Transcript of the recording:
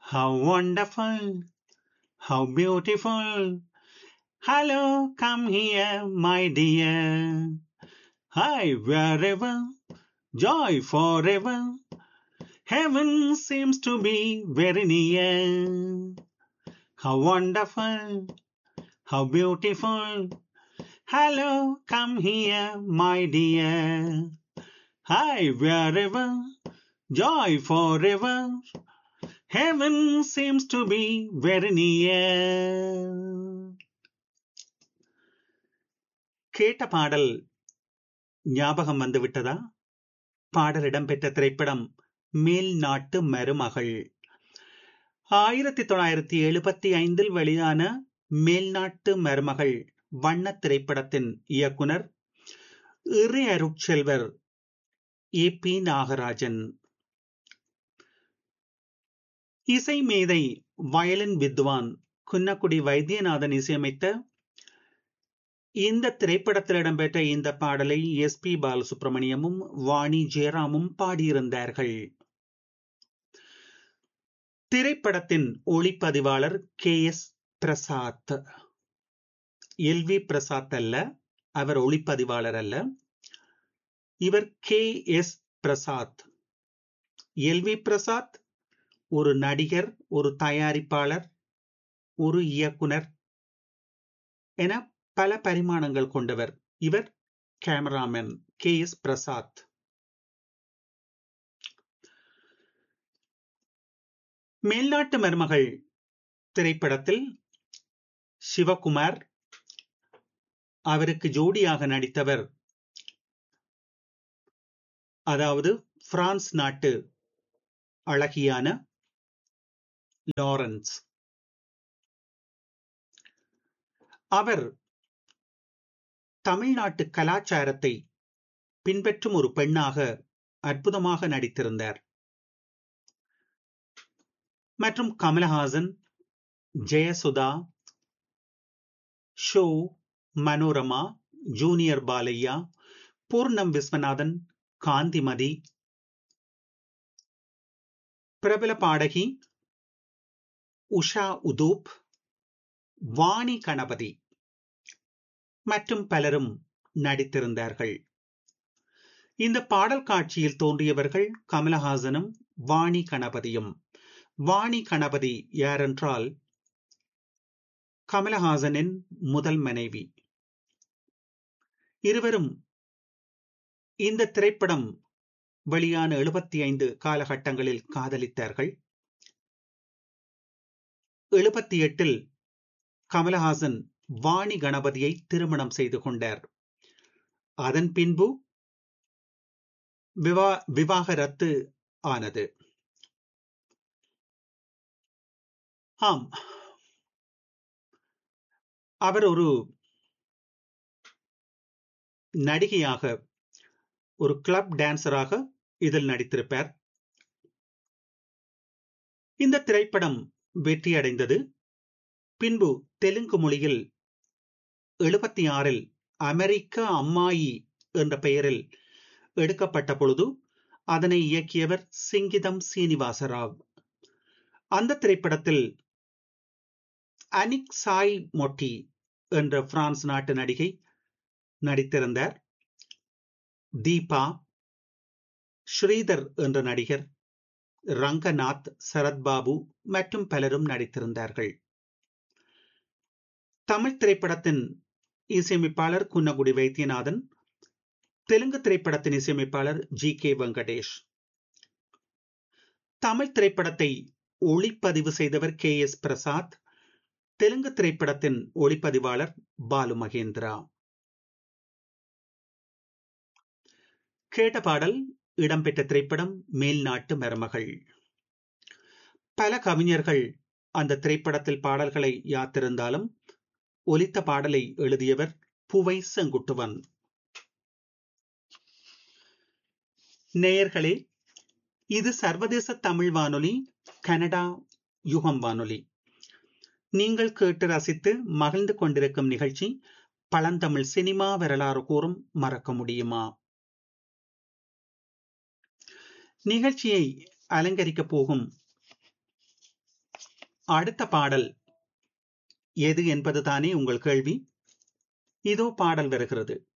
How wonderful, how beautiful. Hello, come here, my dear. Hi, wherever, joy forever. Heaven seems to be very near. How wonderful, how beautiful. Hello, come here, my dear. Hi, wherever, joy forever. Heaven seems to be very near. கேட்ட பாடல் ஞாபகம் வந்து விட்டதா பாடல் இடம்பெற்ற திரைப்படம் மேல் நாட்டு மருமகள் ஆயிரத்தி தொள்ளாயிரத்தி எழுபத்தி ஐந்தில் வெளியான மேல்நாட்டு மருமகள் வண்ண திரைப்படத்தின் இயக்குனர் இறை அருட்செல்வர் ஏ பி நாகராஜன் இசை மேதை வயலின் வித்வான் குன்னக்குடி வைத்தியநாதன் இசையமைத்த இந்த திரைப்படத்தில் இடம்பெற்ற இந்த பாடலை எஸ் பி பாலசுப்ரமணியமும் வாணி ஜெயராமும் பாடியிருந்தார்கள் திரைப்படத்தின் ஒளிப்பதிவாளர் K S Prasad L V Prasad அல்ல அவர் ஒளிப்பதிவாளர் அல்ல இவர் K S Prasad L V Prasad ஒரு நடிகர் ஒரு தயாரிப்பாளர் ஒரு இயக்குனர் என பல பரிமாணங்கள் கொண்டவர் இவர் கேமராமேன் கே எஸ் பிரசாத் மேல்நாட்டு மருமகள் திரைப்படத்தில் சிவகுமார் அவருக்கு ஜோடியாக நடித்தவர் அதாவது பிரான்ஸ் நாட்டு அழகியான லாரன்ஸ் அவர் தமிழ்நாட்டு கலாச்சாரத்தை பின்பற்றும் ஒரு பெண்ணாக அற்புதமாக நடித்திருந்தார் மற்றும் கமலஹாசன் ஜெயசுதா ஷோ மனோரமா ஜூனியர் பாலையா பூர்ணம் விஸ்வநாதன் காந்திமதி பிரபல பாடகி உஷா உதூப் வாணி கணபதி மற்றும் பலரும் நடித்திருந்தார்கள் இந்த பாடல் காட்சியில் தோன்றியவர்கள் கமலஹாசனும் வாணி கணபதியும் வாணி கணபதி யாரென்றால் கமலஹாசனின் முதல் மனைவி இருவரும் இந்த திரைப்படம் வெளியான எழுபத்தி ஐந்து காலகட்டங்களில் காதலித்தார்கள் எழுபத்தி எட்டில் கமலஹாசன் வாணி கணபதியை திருமணம் செய்து கொண்டார் அதன் பின்பு விவா விவாகரத்து ஆனது ஆம் அவர் ஒரு நடிகையாக ஒரு கிளப் டான்சராக இதில் நடித்திருப்பார் இந்த திரைப்படம் வெற்றி அடைந்தது பின்பு தெலுங்கு மொழியில் எழுபத்தி ஆறில் அமெரிக்க அம்மாயி என்ற பெயரில் எடுக்கப்பட்ட பொழுது அதனை இயக்கியவர் சிங்கிதம் சீனிவாசராவ் அந்த திரைப்படத்தில் அனிக் சாய் மொட்டி என்ற பிரான்ஸ் நாட்டு நடிகை நடித்திருந்தார் தீபா ஸ்ரீதர் என்ற நடிகர் ரங்கநாத் சரத்பாபு மற்றும் பலரும் நடித்திருந்தார்கள் தமிழ் திரைப்படத்தின் இசையமைப்பாளர் குன்னகுடி வைத்தியநாதன் தெலுங்கு திரைப்படத்தின் இசையமைப்பாளர் ஜி கே வெங்கடேஷ் தமிழ் திரைப்படத்தை ஒளிப்பதிவு செய்தவர் கே எஸ் பிரசாத் தெலுங்கு திரைப்படத்தின் ஒளிப்பதிவாளர் பாலு மகேந்திரா கேட்ட பாடல் இடம்பெற்ற திரைப்படம் மேல்நாட்டு மருமகள் பல கவிஞர்கள் அந்த திரைப்படத்தில் பாடல்களை யாத்திருந்தாலும் ஒலித்த பாடலை எழுதியவர் புவை செங்குட்டுவன் நேயர்களே இது சர்வதேச தமிழ் வானொலி கனடா யுகம் வானொலி நீங்கள் கேட்டு ரசித்து மகிழ்ந்து கொண்டிருக்கும் நிகழ்ச்சி பழந்தமிழ் சினிமா வரலாறு கூறும் மறக்க முடியுமா நிகழ்ச்சியை அலங்கரிக்க போகும் அடுத்த பாடல் எது என்பதுதானே உங்கள் கேள்வி இதோ பாடல் வருகிறது